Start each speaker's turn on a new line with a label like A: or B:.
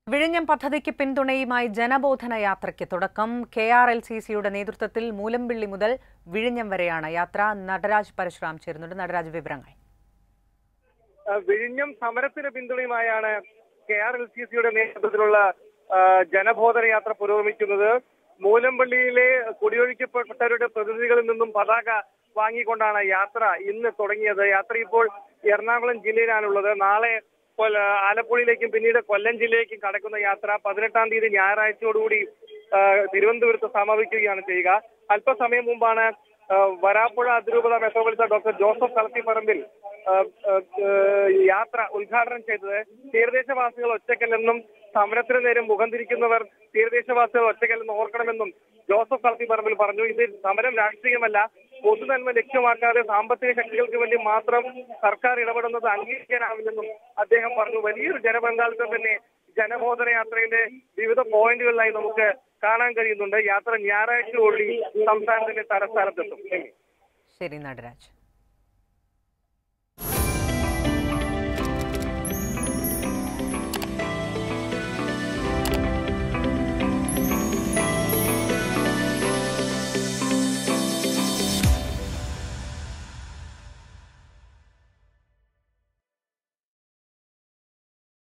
A: വിഴിഞ്ഞം പദ്ധതിക്ക് പിന്തുണയുമായി ജനബോധന യാത്രയ്ക്ക് തുടക്കം കെ ആർ എൽ സി സിയുടെ നേതൃത്വത്തിൽ മൂലമ്പിള്ളി മുതൽ വിഴിഞ്ഞം വരെയാണ് യാത്ര നടരാജ് പരശുറാം ചേരുന്നുണ്ട് നടരാജ് വിവരങ്ങൾ
B: ആ, വിഴിഞ്ഞം സമരത്തിന് പിന്തുണയുമായാണ് കെ ആർ എൽ സി സിയുടെ നേതൃത്വത്തിലുള്ള ആ, ജനബോധന യാത്ര പുരോഗമിക്കുന്നത് മൂലമ്പള്ളിയിലെ കുടിയൊഴിക്കപ്പെട്ടവരുടെ പ്രതിനിധികളിൽ നിന്നും പതാക വാങ്ങിക്കൊണ്ടാണ് യാത്ര ഇന്ന് തുടങ്ങിയത് യാത്ര ഇപ്പോൾ എറണാകുളം ജില്ലയിലാണുള്ളത് നാളെ കൊല്ല- ആലപ്പുഴയിലേക്കും പിന്നീട് കൊല്ലം ജില്ലയിലേക്കും കടക്കുന്ന യാത്ര പതിനെട്ടാം തീയതി ഞായറാഴ്ചയോടുകൂടി ആ, തിരുവനന്തപുരത്ത് സമാപിക്കുകയാണ് ചെയ്യുക അല്പസമയം മുമ്പാണ് ആ, വരാപ്പുഴ അതിരൂപത മെത്രോപൊളിത്ത ഡോക്ടർ ജോസഫ് കളത്തിപ്പറമ്പിൽ ആ, ആ, ആ, യാത്ര ഉദ്ഘാടനം ചെയ്തത് തീരദേശവാസികൾ ഒറ്റക്കല്ലെന്നും സമരത്തിന് നേരം മുഖം തിരിക്കുന്നവർ തീരദേശവാസികൾ ഒറ്റക്കല്ലെന്ന് ഓർക്കണമെന്നും ജോസഫ് കളത്തിപ്പറമ്പിൽ പറഞ്ഞു ഇത് സമരം രാഷ്ട്രീയമല്ല പൊതുനന്മ ലക്ഷ്യമാക്കാതെ സാമ്പത്തിക ശക്തികൾക്ക് വേണ്ടി മാത്രം സർക്കാർ ഇടപെടുന്നത് അംഗീകരിക്കാനാവില്ലെന്നും അദ്ദേഹം പറഞ്ഞു വലിയൊരു ജനപങ്കാളിത്തം തന്നെ ജനബോധന യാത്രയിലെ വിവിധ പോയിന്റുകളിലായി നമുക്ക് കാണാൻ കഴിയുന്നുണ്ട് യാത്ര ഞായറാഴ്ച കൂടി സംസ്ഥാനത്തിന്റെ തലസ്ഥാനത്തെത്തും
A: ശരി നടരാജ്